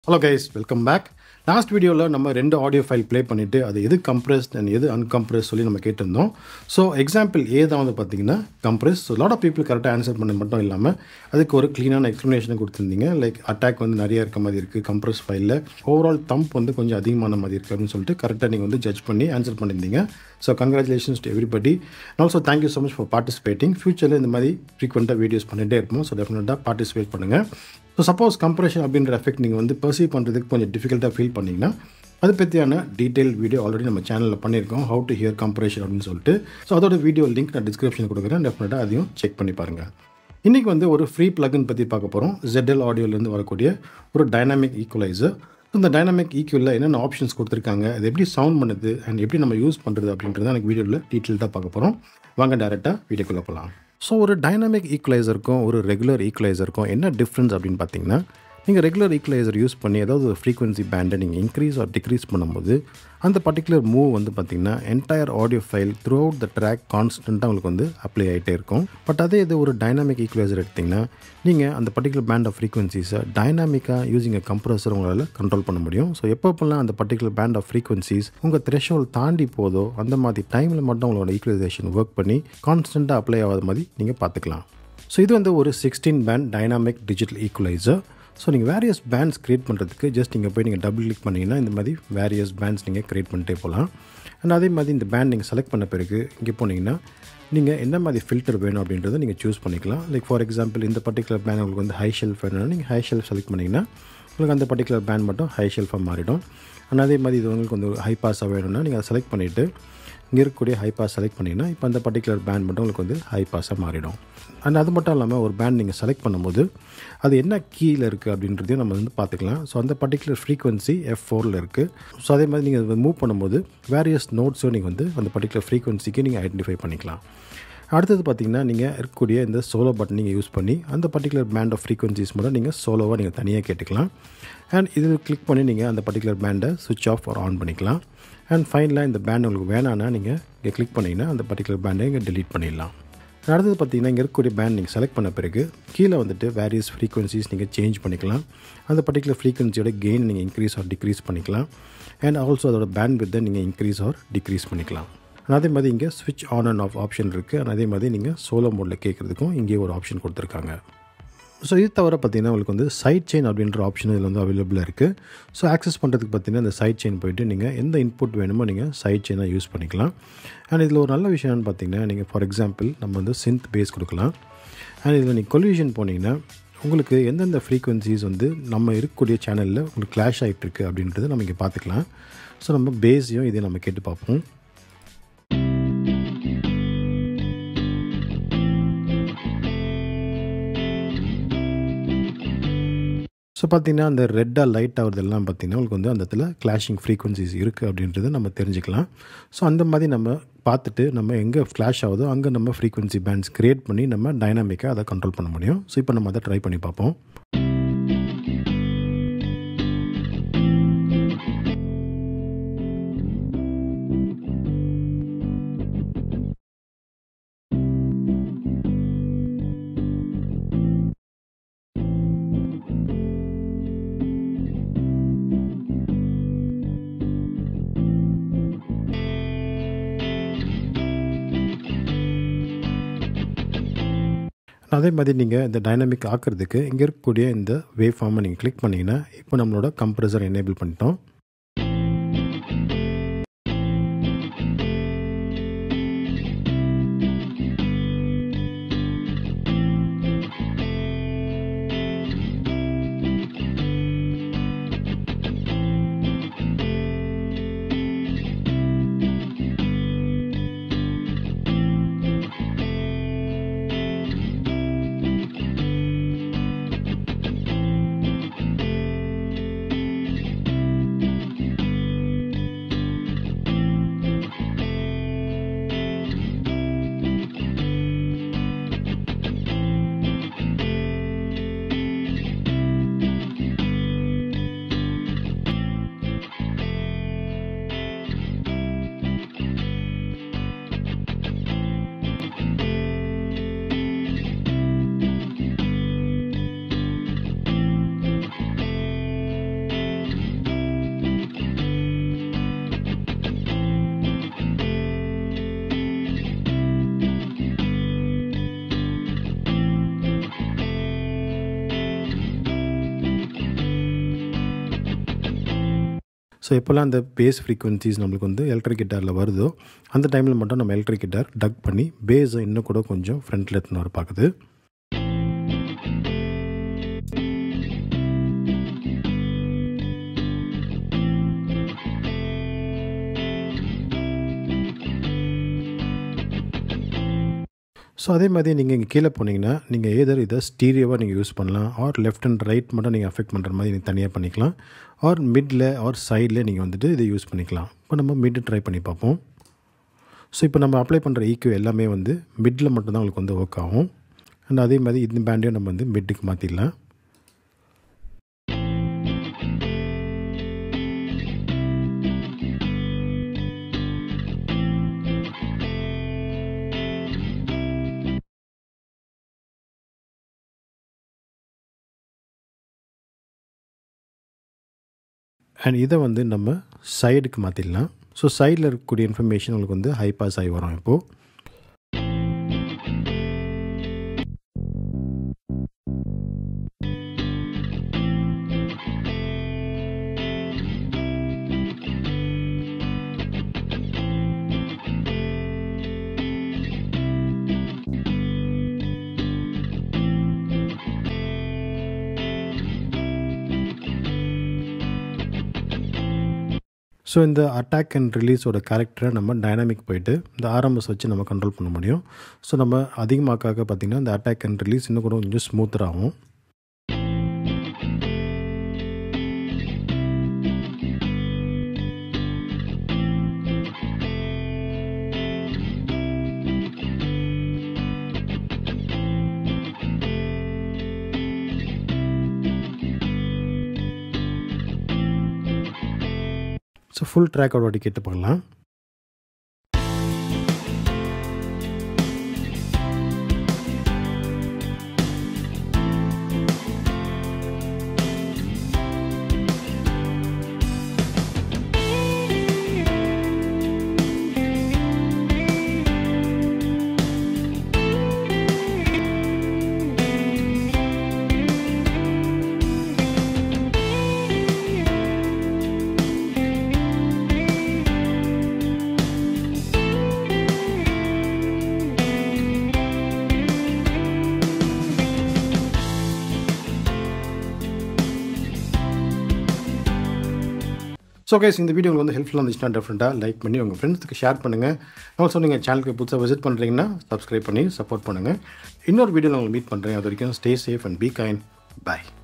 hello guys welcome back last வீடியோவில் நம்ம ரெண்டு ஆடியோ ஃபைல் ப்ளே பண்ணிவிட்டு அது எது கம்ப்ரெஸ்ட் அண்ட் எது அன்கம்ப்ரெஸ் சொல்லி நம்ம கேட்டிருந்தோம் ஸோ எக்ஸாம்பிள் ஏ தான் வந்து பார்த்தீங்கன்னா compress so lot of people கரெக்டாக ஆன்சர் பண்ணது மட்டும் இல்லாமல் அதுக்கு ஒரு க்ளீனான எக்ஸ்ப்ளனேஷன் கொடுத்துருந்தீங்க லைக் அட்டாக் வந்து நிறைய இருக்க மாதிரி இருக்குது கம்ப்ரெஸ் ஃபைலில் ஓவரால் தம்ப் வந்து கொஞ்சம் அதிகமான மாதிரி இருக்குது அப்படின்னு சொல்லிட்டு கரெக்டாக நீங்கள் வந்து ஜட்ஜ் பண்ணி ஆன்சர் பண்ணியிருந்தீங்க so congratulations to everybody also thank you so much for participating ஃபியூச்சரில் இந்த மாதிரி ஃப்ரீக்வெண்ட்டாக வீடியோஸ் பண்ணிகிட்டே இருப்போம் ஸோ டெஃபினட்டாக பார்ட்டிசிபேட் பண்ணுங்கள் ஸோ சப்போஸ் கம்ப்ரெஷன் அப்படின்ற எஃபெக்ட் நீங்கள் வந்து பர்சீவ் பண்ணுறதுக்கு கொஞ்சம் டிஃபிகல்ட்டாக ஃபீல் பண்ணிங்கன்னா அதை பற்றியான டீட்டெயில் வீடியோ ஆல்ரெடி நம்ம சேனலில் பண்ணியிருக்கோம் ஹவு டு ஹியர் கம்ப்ரெஷன் அப்படின்னு சொல்லிட்டு ஸோ அதோட வீடியோ லிங்க் நான் டிஸ்கிரிப்ஷன் கொடுக்குறேன் டெஃபினட்டாக அதையும் செக் பண்ணி பாருங்கள் இன்றைக்கி வந்து ஒரு ஃப்ரீ பிளக்இன் பற்றி பார்க்க போகிறோம் ZL ஆடியோலேருந்து வரக்கூடிய ஒரு டைனாமிக் ஈக்குவலைசர் இந்த டைனாமிக் ஈக்குவலில் என்னென்ன ஆப்ஷன்ஸ் கொடுத்துருக்காங்க அது எப்படி சவுண்ட் பண்ணுது அண்ட் எப்படி நம்ம யூஸ் பண்ணுறது அப்படின்றத எனக்கு வீடியோவில் டீட்டெயில்டாக பார்க்க போகிறோம் வாங்க டேரெக்டாக வீடியோக்குள்ளே போகலாம் ஸோ ஒரு டைனாமிக் ஈக்குவலைசருக்கும் ஒரு ரெகுலர் ஈக்குவலைசருக்கும் என்ன டிஃப்ரென்ஸ் அப்படின்னு பார்த்தீங்கன்னா நீங்கள் ரெகுலர் ஈக்குவலைசர் யூஸ் பண்ணி ஏதாவது ஒரு ஃப்ரீக்வன்சி பேண்டை நீங்கள் இன்க்ரீஸ் ஆர் டிக்ரீஸ் பண்ணும்போது அந்த பர்டிகுலர் மூவ் வந்து பார்த்தீங்கன்னா entire audio file throughout the track கான்ஸ்டண்ட்டாக உங்களுக்கு வந்து அப்ளை ஆகிட்டே இருக்கும் பட் அதே இது ஒரு டைனாமிக் ஈக்குவலைசர் எடுத்திங்கன்னா நீங்கள் அந்த பர்டிகுலர் பேண்ட் ஆஃப் ஃப்ரீக்வன்சிஸை டைனாமிக்காக யூஸிங் அ கம்ப்ரஸர் உங்களால் கண்ட்ரோல் பண்ண முடியும் ஸோ எப்பப்பெல்லாம் அந்த பர்டிகுலர் பேண்ட் ஆஃப் ஃப்ரீக்வன்சிஸ் உங்கள் த்ரெஷோல் தாண்டி போதோ அந்த மாதிரி டைமில் மட்டும் உங்களோட ஈக்குவலைசேஷன் ஒர்க் பண்ணி கான்ஸ்டண்ட்டாக அப்ளை ஆகாத மாதிரி நீங்கள் பார்த்துக்கலாம் ஸோ இது வந்து ஒரு sixteen band dynamic digital equaliser so நீங்கள் வேரியஸ் பேண்ட்ஸ் க்ரியேட் பண்ணுறதுக்கு ஜஸ்ட் நீங்கள் போய் நீங்கள் டபுள் கிளிக் பண்ணிங்கன்னா இந்த மாதிரி வேரியஸ் பேண்ட்ஸ் நீங்கள் க்ரியேட் பண்ணிட்டே போகலாம் அண்ட் அதே மாதிரி இந்த பேண்ட் நீங்கள் செலக்ட் பண்ண பிறகு இங்கே போனீங்கன்னா நீங்கள் என்ன மாதிரி ஃபில்டர் வேணும் அப்படின்றத நீங்கள் சூஸ் பண்ணிக்கலாம் லைக் ஃபார் எக்ஸாம்பிள் இந்த பர்டிகுலர் பேண்ட் உங்களுக்கு வந்து ஹை ஷெல்ஃப் வேணும்னா நீங்கள் ஹை ஷெல்ஃப் செலக்ட் பண்ணிங்கன்னா உங்களுக்கு அந்த பர்டிகுலர் பேண்ட் மட்டும் ஹை ஷெல்ஃபாக மாறிடும் அண்ட் அதே மாதிரி இது உங்களுக்கு வந்து ஹை பாஸாக வேணும்னா நீங்கள் அதை செலக்ட் பண்ணிவிட்டு இங்கே இருக்கக்கூடிய ஹை பாஸ் செலக்ட் பண்ணிங்கன்னா இப்போ அந்த பர்டிகுலர் பேண்ட் மட்டும் உங்களுக்கு வந்து ஹை பாஸாக மாறிடும் அண்ட் அது மட்டும் இல்லாமல் ஒரு பேண்ட் நீங்கள் செலக்ட் பண்ணும்போது அது என்ன கீயில் இருக்குது அப்படின்றதையும் நம்ம வந்து பார்த்துக்கலாம் ஸோ அந்த பர்டிகுலர் ஃப்ரீக்வன்சி எஃப் ஃபோரில் இருக்குது ஸோ அதே மாதிரி நீங்கள் மூவ் பண்ணும்போது வேரியஸ் நோட்ஸும் நீங்கள் வந்து அந்த பர்டிகுலர் ஃப்ரீக்வன்சிக்கு நீங்கள் ஐடென்டிஃபை பண்ணிக்கலாம் அடுத்தது பார்த்திங்கன்னா நீங்கள் இருக்கக்கூடிய இந்த சோலோ பட்டன் நீங்கள் யூஸ் பண்ணி அந்த பர்டிகுலர் பேண்ட் ஆஃப் ஃப்ரீக்வன்சிஸ் மட்டும் நீங்கள் சோலோவாக நீங்கள் தனியாக கேட்டுக்கலாம் அண்ட் இது கிளிக் பண்ணி நீங்கள் அந்த பர்டிகுலர் பேண்டை சுவிட்ச் ஆஃப் ஆர் ஆன் பண்ணிக்கலாம் அண்ட் ஃபைனலாக இந்த பேண்ட் உங்களுக்கு வேணான்னா நீங்கள் இங்கே கிளிக் பண்ணிங்கன்னா அந்த பர்டிகுலர் பேண்டை இங்கே டெலீட் பண்ணிடலாம் அடுத்தது பார்த்தீங்கன்னா இங்கே இருக்கக்கூடிய பேண்ட் நீங்கள் செலக்ட் பண்ண பிறகு கீழே வந்துட்டு வேரியஸ் ஃப்ரீக்வன்சிஸ் நீங்கள் சேஞ்ச் பண்ணிக்கலாம் அந்த பர்டிகுலர் ஃப்ரீக்வன்சியோட கெயின் நீங்கள் இன்க்ரீஸ் ஆர் டிக்ரீஸ் பண்ணிக்கலாம் அண்ட் ஆல்சோ அதோட பேண்ட் வித்தை நீங்கள் இன்க்ரீஸ் ஆர் டிக்ரீஸ் பண்ணிக்கலாம் அதே மாதிரி இங்கே ஸ்விட்ச் ஆன் அண்ட் ஆஃப் ஆப்ஷன் இருக்குது அதே மாதிரி நீங்கள் சோலோ மோடில் கேட்குறதுக்கும் இங்கே ஒரு ஆப்ஷன் கொடுத்துருக்காங்க ஸோ இது தவிர பார்த்தீங்கன்னா உங்களுக்கு வந்து சைட் செயின் அப்படின்ற ஆப்ஷன் இதில் வந்து அவைலபிளாக இருக்குது ஸோ ஆக்சஸ் பண்ணுறதுக்கு பார்த்தீங்கன்னா இந்த சைட் செயின் போயிட்டு நீங்கள் எந்த இன்புட் வேணுமோ நீங்கள் சைட் செயினாக யூஸ் பண்ணிக்கலாம் அண்ட் இதில் ஒரு நல்ல விஷயம்னு பார்த்தீங்கன்னா நீங்கள் ஃபார் எக்ஸாம்பிள் நம்ம வந்து சிந்த் பேஸ் கொடுக்கலாம் அண்ட் இதில் நீங்கள் கொல்யூஷன் போனீங்கன்னா உங்களுக்கு எந்தெந்த ஃப்ரீக்வன்சிஸ் வந்து நம்ம இருக்கக்கூடிய சேனலில் உங்களுக்கு கிளாஷ் ஆகிட்டுருக்கு அப்படின்றத நம்ம இங்கே பார்த்துக்கலாம் ஸோ நம்ம பேஸையும் இதை நம்ம கேட்டு பார்ப்போம் ஸோ பார்த்தீங்கன்னா அந்த ரெட்டாக லைட் ஆகிறதெல்லாம் பார்த்திங்கன்னா உங்களுக்கு வந்து அந்த இடத்துல கிளாஷிங் ஃப்ரீக்வன்சிஸ் இருக்குது அப்படின்றத நம்ம தெரிஞ்சுக்கலாம் ஸோ அந்த மாதிரி நம்ம பார்த்துட்டு நம்ம எங்கே ஃப்ளாஷ் ஆகுதோ அங்கே நம்ம ஃப்ரீக்வன்சி பேண்ட்ஸ் க்ரியேட் பண்ணி நம்ம டைனாமிக்காக அதை கண்ட்ரோல் பண்ண முடியும் ஸோ இப்போ நம்ம அதை ட்ரை பண்ணி பார்ப்போம் அதே மாதிரி நீங்கள் இந்த டைனாமிக் ஆக்கிறதுக்கு இங்கே இருக்கக்கூடிய இந்த வேவ் ஃபார்மை நீங்கள் கிளிக் பண்ணிங்கன்னா இப்போ நம்மளோட கம்ப்ரெசர் எனேபிள் பண்ணிட்டோம் ஸோ எப்போல்லாம் அந்த பேஸ் ஃப்ரீக்வன்சிஸ் நம்மளுக்கு வந்து எலக்ட்ரிக் கிட்டாரில் வருதோ அந்த டைமில் மட்டும் நம்ம எலக்ட்ரிக் கிட்டார் டக் பண்ணி பேஸை இன்னும் கூட கொஞ்சம் ஃப்ரண்ட்டில் எடுத்துன்னு வர பார்க்குது ஸோ அதே மாதிரி நீங்கள் இங்கே கீழே போனீங்கன்னா நீங்கள் ஏதர் இதை ஸ்டீரியோவாக நீங்கள் யூஸ் பண்ணலாம் ஆர் லெஃப்ட் அண்ட் ரைட் மட்டும் நீங்கள் அஃபெக்ட் பண்ணுற மாதிரி நீங்கள் தனியாக பண்ணிக்கலாம் ஆர் மிடில் ஆர் சைடில் நீங்கள் வந்துட்டு இதை யூஸ் பண்ணிக்கலாம் இப்போ நம்ம மிட் ட்ரை பண்ணி பார்ப்போம் ஸோ இப்போ நம்ம அப்ளை பண்ணுற ஈக்யூ எல்லாமே வந்து மிட்டில் மட்டும்தான் உங்களுக்கு வந்து ஒர்க் ஆகும் அண்ட் அதே மாதிரி இந்த பேண்டையும் நம்ம வந்து மிட்டுக்கு மாற்றிடலாம் அண்ட் இதை வந்து நம்ம சைடுக்கு மாற்றிடலாம் ஸோ சைடில் இருக்கக்கூடிய இன்ஃபர்மேஷன் உங்களுக்கு வந்து ஹை பாஸ் ஆகி வரும் இப்போது ஸோ இந்த அட்டாக் அண்ட் ரிலீஸோட கேரக்டரை நம்ம டைனாமிக் போயிட்டு இந்த ஆர்எம்எஸ் வச்சு நம்ம கண்ட்ரோல் பண்ண முடியும் ஸோ நம்ம அதிகமாக்காக பார்த்திங்கன்னா இந்த அட்டாக் அண்ட் ரிலீஸ் இன்னும் கூட கொஞ்சம் ஸ்மூத்தர் ஆகும் ஸோ ஃபுல் ட்ராக்கோட வாட்டி கேட்டு பார்க்கலாம் ஸோ கேஸ் இந்த வீடியோ உங்களுக்கு வந்து ஹெல்ப்ஃபுல்லாக இருந்துச்சுன்னா டெஃபரெண்ட்டாக லைக் பண்ணி உங்கள் ஃப்ரெண்ட்ஸுக்கு ஷேர் பண்ணுங்கள் ஆல்சோ நீங்கள் சேனலுக்கு புதுசாக விசிட் பண்ணுறீங்கன்னா சப்ஸ்கிரைப் பண்ணி சப்போர்ட் பண்ணுங்கள் இன்னொரு வீடியோவில் உங்களை மீட் பண்ணுறேன் அது வரைக்கும் stay safe and be kind bye